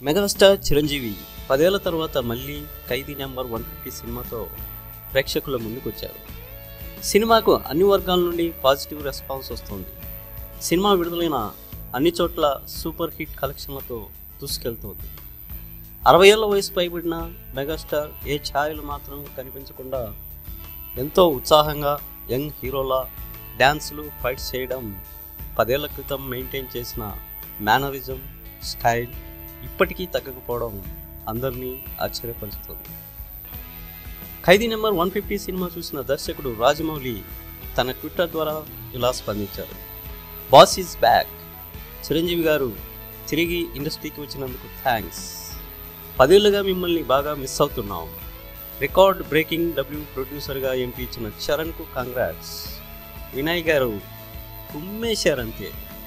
megastar Chiranjeevi పదేళ్ల తర్వాత మళ్ళీ ఖైదీ నెంబర్ వన్ ఫిఫ్టీ సినిమాతో ప్రేక్షకుల ముందుకొచ్చారు సినిమాకు అన్ని వర్గాల నుండి పాజిటివ్ రెస్పాన్స్ వస్తుంది సినిమా విడుదలైన అన్ని చోట్ల సూపర్ హిట్ కలెక్షన్లతో దూసుకెళ్తోంది అరవై ఏళ్ల వయసు పైబడిన మెగాస్టార్ ఏ ఛాయలు మాత్రం కనిపించకుండా ఎంతో ఉత్సాహంగా యంగ్ హీరోలా డ్యాన్సులు ఫైట్స్ చేయడం పదేళ్ల క్రితం మెయింటైన్ చేసిన మేనరిజం స్టైల్ ఇప్పటికీ తగ్గకపోవడం అందరినీ ఆశ్చర్యపరుస్తుంది Khaidi number one fifty cinema చూసిన దర్శకుడు రాజమౌళి తన ట్విట్టర్ ద్వారా ఇలా స్పందించారు బాస్ ఈజ్ బ్యాక్ చిరంజీవి గారు తిరిగి ఇండస్ట్రీకి వచ్చినందుకు థ్యాంక్స్ పదేళ్లుగా మిమ్మల్ని బాగా మిస్ అవుతున్నాం రికార్డ్ బ్రేకింగ్ డబ్ల్యూ ప్రొడ్యూసర్గా ఎంపీ ఇచ్చిన చరణ్కు కంగ్రాట్స్ వినయ్ గారు కుమ్మేశారంతే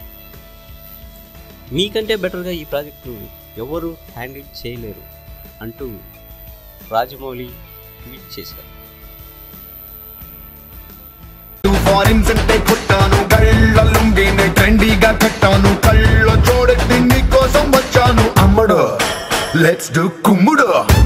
మీకంటే బెటర్గా ఈ ప్రాజెక్టును ఎవరు హ్యాండిల్ చేయలేరు అంటూ రాజమౌళి ట్వీట్ చేశారు ఫారిన్స్ అంటే కొట్టాను కళ్ళ లుంగిని ట్రెండీగా కట్టాను కళ్ళ చూడెత్తి నీ కోసం వచ్చాను అమ్మడు లెట్స్ డు కుమ్ముడు